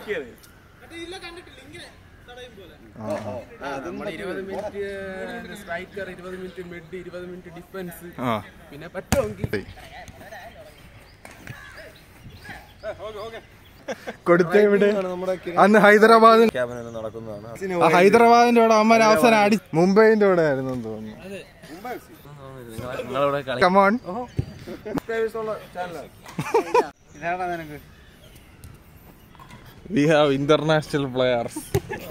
നമ്മുടെ ഇരുപത് minute striker ഇരുപത് മിനിറ്റ് മിഡ് ഇരുപത് മിനിറ്റ് ഡിഫൻസ് ആ പിന്നെ പറ്റുമെങ്കിൽ കൊടുത്ത ഇവിടെ അന്ന് ഹൈദരാബാദ് ക്യാബിനറ്റ് നടക്കുന്നതാണ് ആ ഹൈദരാബാദിന്റെ കൂടെ അമ്മ അവസാനം അടി മുംബൈന്റെ കൂടെ ആയിരുന്നു എന്ന് തോന്നുന്നു നിങ്ങളവിടെ കളി come on we have international players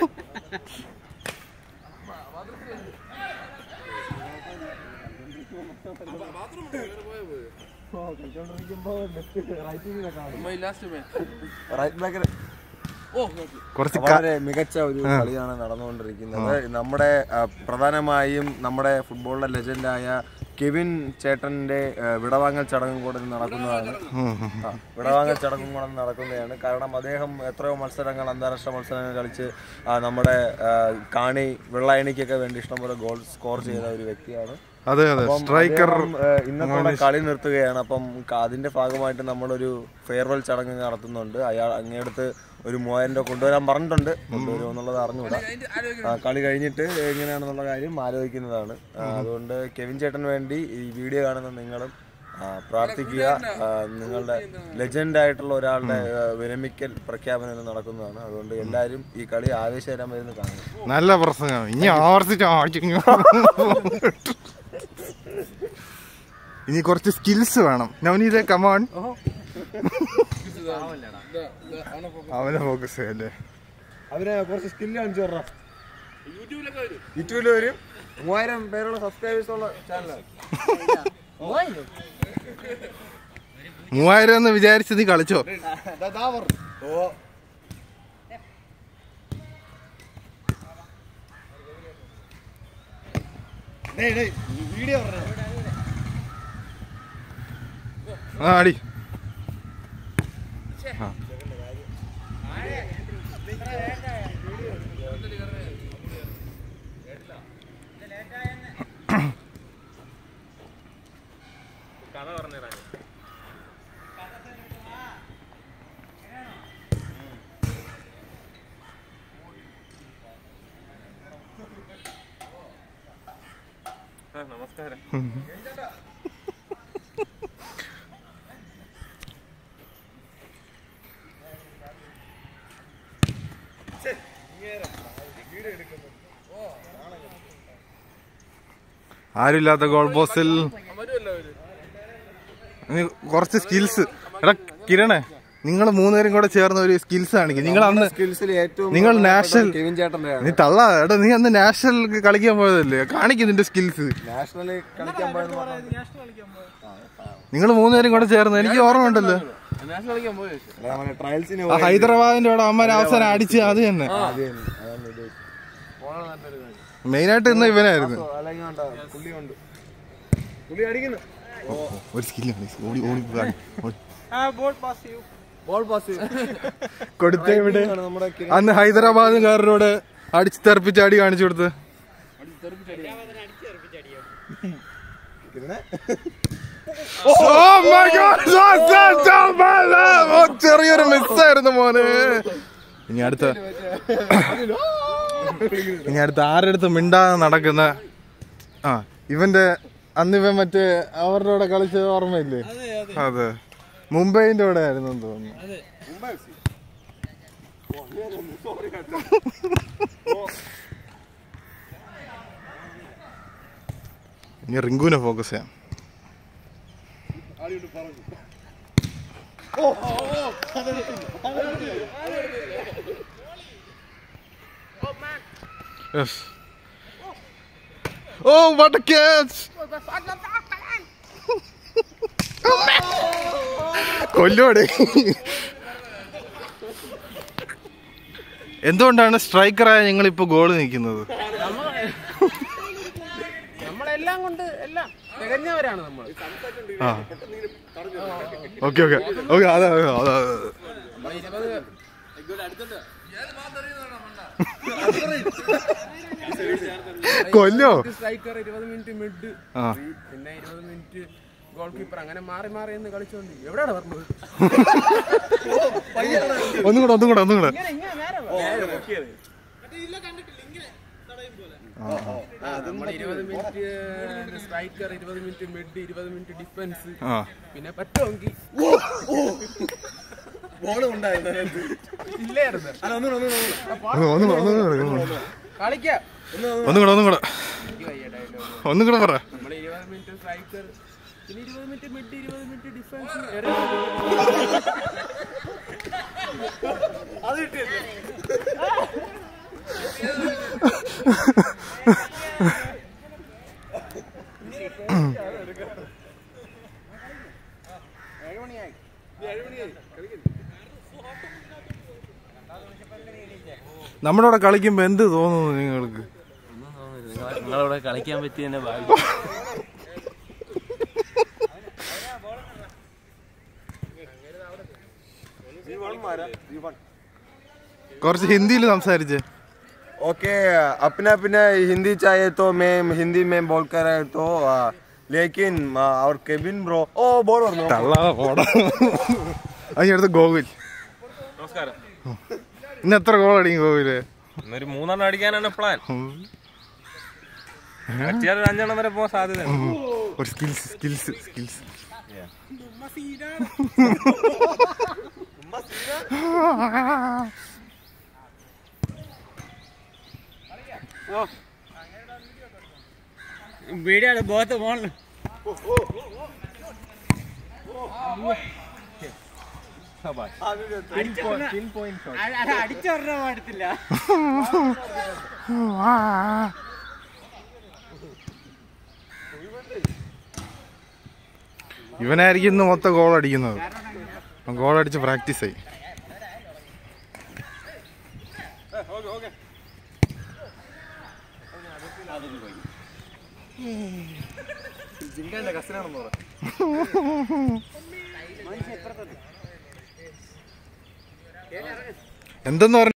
right ബാക്കിൽ കുറച്ച് ക- വളരെ മികച്ച ഒരു കളിയാണ് നടന്നുകൊണ്ടിരിക്കുന്നത് നമ്മുടെ ആ, പ്രധാനമായും നമ്മുടെ ഫുട്ബോളിലെ ലെജൻഡായ കെവിൻ ചേട്ടന്റെ ആ, വിടവാങ്ങൽ ചടങ്ങും കൂടെ ഇന്ന് നടക്കുന്നതാണ് ആ, വിടവാങ്ങൽ ചടങ്ങും കൂടെ ഇന്ന് നടക്കുന്നതാണ് കാരണം അദ്ദേഹം എത്രയോ മത്സരങ്ങൾ അന്താരാഷ്ട്ര മത്സരങ്ങൾ കളിച്ച് ആ, നമ്മുടെ ആ, കാണി വെള്ളായണിക്കൊക്കെ വേണ്ടി ഇഷ്ടംപോലെ ഗോൾ സ്കോർ ചെയ്ത ഒരു വ്യക്തിയാണ് അതെ അതെ അപ്പം സ്ട്രൈക്കർ അദ്ദേഹം, ഏഹ്, ഇന്നത്തോടെ കളി നിർത്തുകയാണ് അപ്പം ക- അതിന്റെ ഭാഗമായിട്ട് നമ്മളൊരു ഫെയർവെൽ ചടങ്ങ് നടത്തുന്നുണ്ട് അയാൾ അങ്ങേടുത്ത് ഒരു മൂവായിരം രൂപ കൊണ്ടുവരാൻ പറഞ്ഞിട്ടുണ്ട് കൊണ്ടുവരുമോ എന്നുള്ളത് അറിഞ്ഞുകൂടാ ആ, കളി കഴിഞ്ഞിട്ട് എങ്ങനെയാണെന്നുള്ള കാര്യം ആലോചിക്കുന്നതാണ് ആ, അതുകൊണ്ട് കെവിൻ ചേട്ടന് വേണ്ടി ഈ വീഡിയോ കാണുന്ന നിങ്ങളും ആ, പ്രാർത്ഥിക്കുക ആ, നിങ്ങളുടെ ലെജൻഡ് ആയിട്ടുള്ള ഒരാളുടെ ആ, വിരമിക്കൽ പ്രഖ്യാപനം ഇന്ന് നടക്കുന്നതാണ് അതുകൊണ്ട് എല്ലാവരും ഈ കളി ആവേശകരം വരുന്ന കാണും നല്ല പ്രസംഗം ഇനി ആവർത്തിച്ച് ആഴ്ച ഇനി കുറച്ച് സ്കിൽസ് വേണം നവനീത കമോൺ അവനെ ഫോക്കസ് ചെയ്യല്ലേ അവര് കുറച്ച് സ്കില്ല് കാണിച്ചു തരാം യൂട്യൂബിൽ വരും മൂവായിരം പേരുള്ള സബ്സ്ക്രൈബേഴ്സ് ഉള്ള ചാനലാണ് മൂവായിരം എന്ന് വിചാരിച്ച് നീ കളിച്ചോ ഓ വീഡിയോ ആ അടി നമസ്കാരം ആരുമില്ലാത്ത ഗോൾ പോസ്റ്റിൽ നീ കുറച്ച് സ്കിൽസ് എടാ കിരണേ നിങ്ങൾ മൂന്നുപേരും കൂടെ ചേർന്ന ഒരു സ്കിൽസ് കാണിക്കും നിങ്ങൾ അന്ന് സ്കിൽസിൽ ഏറ്റവും നിങ്ങൾ പ്രധാനപ്പെട്ട നാഷണൽ- കെവിൻ ചേട്ടന്റെ നീ തള്ള എടാ നീ അന്ന് നാഷണൽ കളിക്കാൻ പോയതല്ലേ കാണിക്കും നിന്റെ സ്കിൽസ് നാഷണൽ കളിക്കാൻ പോയെന്ന് പറഞ്ഞാൽ നിങ്ങൾ മൂന്നുപേരും കൂടെ ചേർന്ന് എനിക്ക് ഓർമ്മ ഉണ്ടല്ലോ നാഷണൽ കളിക്കാൻ പോയോ ട്രയൽസിന് ആ ഹൈദരാബാദിന്റെ കൂടെ അമ്മ അവസാനം അടിച്ച് അത് തന്നെ മെയിനായിട്ട് ഇന്ന് ഇവനായിരുന്നു അല്ലെങ്കിൽ വേണ്ട പുള്ളി ഉണ്ട് പുള്ളി അടിക്കുന്നു ഒരു സ്കില്ല് ഓടി ഓടി പോകാൻ. ഓടി. ബോൾ പാസ് കൊടുത്ത ഇവിടെ നമ്മുടെ അന്ന് ഹൈദരാബാദുകാരനോട് അടിച്ച് തെറിപ്പിച്ച് അടി കാണിച്ചു കൊടുത്ത് Oh my God! So, so, so, man! ഓ, ചെറിയൊരു മിസ്സായിരുന്നു മോനെ ഇനി അടുത്ത ഇനി അടുത്ത ആരടുത്ത് മിണ്ടാതെ നടക്കുന്ന ആ ഇവന്റെ അന്ന് ഇവൻ മറ്റേ അവരുടെ കൂടെ കളിച്ച ഓർമ്മയില്ലേ അതെ മുംബൈന്റെ കൂടെ ആയിരുന്നു എന്ന് തോന്നുന്നു ഇനി റിങ്കുവിനെ ഫോക്കസ് ചെയ്യാം Yes. Oh, what a catch! കൊല്ലോടെ എന്തുകൊണ്ടാണ് സ്ട്രൈക്കറായ ഞങ്ങൾ ഇപ്പൊ ഗോൾ നിൽക്കുന്നത് നമ്മളെല്ലാം കൊണ്ട് എല്ലാം തികഞ്ഞവരാണ് നമ്മൾ ആ ഓക്കെ ഓക്കെ ഓക്കെ അതെ അതെ അതെ അതെ ഇരുപത് കൊല്ലോ സ്ട്രൈക്കർ ഇരുപത് മിനിറ്റ് മിഡ് ആ പിന്നെ ഇരുപത് മിനിറ്റ് ഗോൾ കീപ്പർ അങ്ങനെ മാറി മാറി എന്ന് കളിച്ചോണ്ട് എവിടെയാണ് പറഞ്ഞത് ഒന്നും കൂടെ ഒന്നും കൂടെ ഒന്നും കൂടെ നമ്മൾ ഇരുപത് മിനിറ്റ് സ്ട്രൈക്കർ ഇരുപത് മിനിറ്റ് മിഡ് ഇരുപത് മിനിറ്റ് ഡിഫൻസ് ആ പിന്നെ പറ്റുമെങ്കിൽ ബോളും ഇല്ലായിരുന്നു ഒന്ന് ഒന്നും കൂടെ ഒന്നും കൂടെ ഒന്നും കൂടെ കളിക്കാം ഒന്നും കൂടെ ഒന്നും കൂടെ എനിക്ക് വയ്യ dialogue. ഒന്നും കൂടെ പറ നമ്മൾ ഇരുപത് മിനിറ്റ് സ്ട്രൈക്കർ പിന്നെ ഇരുപത് മിനിറ്റ് മിഡ് ഇരുപത് മിനിറ്റ് ഡിഫൻസ് നമ്മുടെ കൂടെ കളിക്കുമ്പോ എന്ത് തോന്നുന്നു നിങ്ങൾക്ക് നിങ്ങളവിടെ കളിക്കാൻ പറ്റിയ ഭാഗ്യം കുറച്ച് ഹിന്ദിയിൽ സംസാരിച്ചേ ओके अपना अपना हिंदी चाहिए तो मैं हिंदी में बोल कर रहा तो आ, लेकिन आ, और केबिन ब्रो ओ बोल बोल തള്ളാതെ പോടാ അതിനടുത്ത് ഗോകുൽ നമസ്കാരം ഇന്ന് എത്ര ഗോൾ അടിക്കും ഗോകുല് ഇന്നൊരു മൂന്നെണ്ണം അടിക്കാനാണ് പ്ലാൻ പറ്റിയാൽ ഒരു അഞ്ചെണ്ണം വരെ പോകാൻ സാധ്യതയുണ്ട് ഒരു skills skills skills video both പോകണം അടിച്ചൊരെണ്ണം പാടത്തില്ല ഇവനായിരിക്കും ഇന്ന് മൊത്തം ഗോൾ അടിക്കുന്നത് ഗോൾ അടിച്ച് പ്രാക്ടീസ് ആയി എന്തെന്ന് പറഞ്ഞു